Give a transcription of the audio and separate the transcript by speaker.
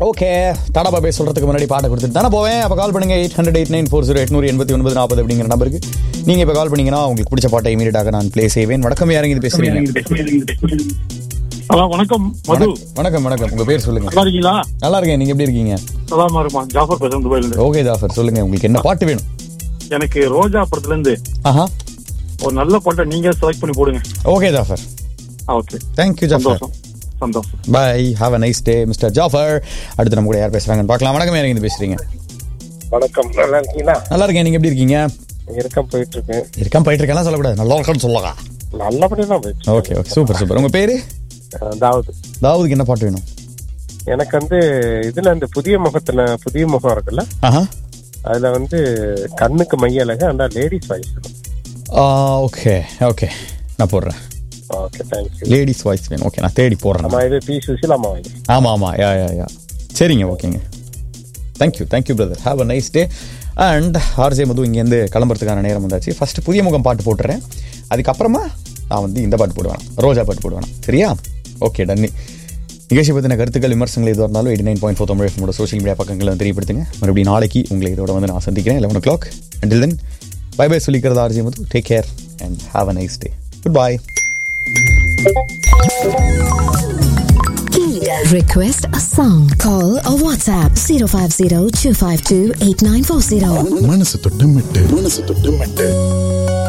Speaker 1: Okay Tata பாபே சொல்றதுக்கு முன்னாடி பாட்டை கொடுத்துட்டு தானே போவேன் அப்போ கால் பண்ணுங்க eight hundred eight nine four zero எட்நூறு எண்பத்தி ஒன்பது நாற்பது அப்படிங்கிற நம்பருக்கு நீங்க இப்போ கால் பண்ணீங்கன்னா உங்களுக்கு பிடிச்ச பாட்டை இமீடியட்டாக நான் ப்ளே செய்வேன் வணக்கம் யாருங்க இது பேசுறீங்க
Speaker 2: ஹலோ வணக்கம் மது
Speaker 1: வணக்கம் வணக்கம் உங்க பேர் சொல்லுங்க
Speaker 2: நல்லா இருக்கீங்களா
Speaker 1: நல்லா இருக்கேன் நீங்க எப்படி இருக்கீங்க
Speaker 2: சலாமா இருக்குமா ஜாஃபர் பேசுறேன் துபாயில இருந்து
Speaker 1: ஓகே ஜாஃபர் சொல்லுங்க உங்களுக்கு என்ன பாட்டு வேணும்
Speaker 2: எனக்கு ரோஜா படத்துல இருந்து
Speaker 1: ஆஹா
Speaker 2: ஒரு நல்ல பாட்டை நீங்க செலக்ட் பண்ணி போடுங்க
Speaker 1: okay Jafar
Speaker 2: okay
Speaker 1: thank you Jafar
Speaker 2: சந்தோஷம் சந்தோஷம்
Speaker 1: bye have a nice day mister Jafar அடுத்து நம்ம கூட யார் பேசுறாங்கன்னு பார்க்கலாம் வணக்கம் யாருங்க இது பேசுறீங்க
Speaker 3: வணக்கம் நல்லா இருக்கீங்களா
Speaker 1: நல்லா இருக்கேன் நீங்க எப்படி இருக்கீங்க
Speaker 3: இருக்கம் போயிட்டு இருக்கேன்
Speaker 1: இருக்கான் போயிட்டு இருக்கேன் சொல்லக்கூடாது நல்லா இருக்கான்னு சொல்லலாம்
Speaker 3: நல்லபடியா தான் போயிட்டு
Speaker 1: ஓகே ஓகே சூப்பர் சூப்பர் உங்க பேரு
Speaker 3: இருக்கேன். அதாவது
Speaker 1: தாவூதுக்கு என்ன பாட்டு வேணும்
Speaker 3: எனக்கு வந்து இதுல இந்த புதிய முகத்துல புதிய முகம் இருக்குல்ல
Speaker 1: ஆஹா
Speaker 3: அதுல வந்து கண்ணுக்கு மையழகு அந்த லேடிஸ் வாய்ஸ்
Speaker 1: ஓகே ஓகே நான் போடுறேன்
Speaker 3: ஓகே தேங்க்யூ
Speaker 1: லேடிஸ் வாய்ஸ் வேணும் ஓகே நான் தேடி போடுறேன்
Speaker 3: ஆமா இது பி சுசில் அம்மா வாங்கி
Speaker 1: ஆமாம் ஆமாம் யா யா யா சரிங்க ஓகேங்க thank you thank you brother have a nice day and RJ Madhu இங்கேருந்து கிளம்புறதுக்கான நேரம் வந்தாச்சு ஃபர்ஸ்ட் புதிய முகம் பாட்டு போட்டுறேன் அதுக்கப்புறமா நான் வந்து இந்த பாட்டு போடுவேன் ரோஜா பாட்டு போடுவேன் சரியா ஓகே டன்னி நிகழ்ச்சி பற்றின கருத்துக்கள் விமர்சனங்கள் எதுவாக இருந்தாலும் eighty nine point four Tamil நம்மளோட சோஷியல் மீடியா பக்கங்களை வந்து தெரியப்படுத்துங்க மறுபடியும் நாளைக்கு உங்களை இதோட வந்து நான் சந்திக்கிறேன் eleven o'clock until then bye bye சொல்லிக்கிறது RJ Madhu take care and have a nice day goodbye
Speaker 4: Request a song. Call or WhatsApp 050 252 8940.
Speaker 5: மனசு தொட்டு மெட்டு மனசு தொட்டு மெட்டு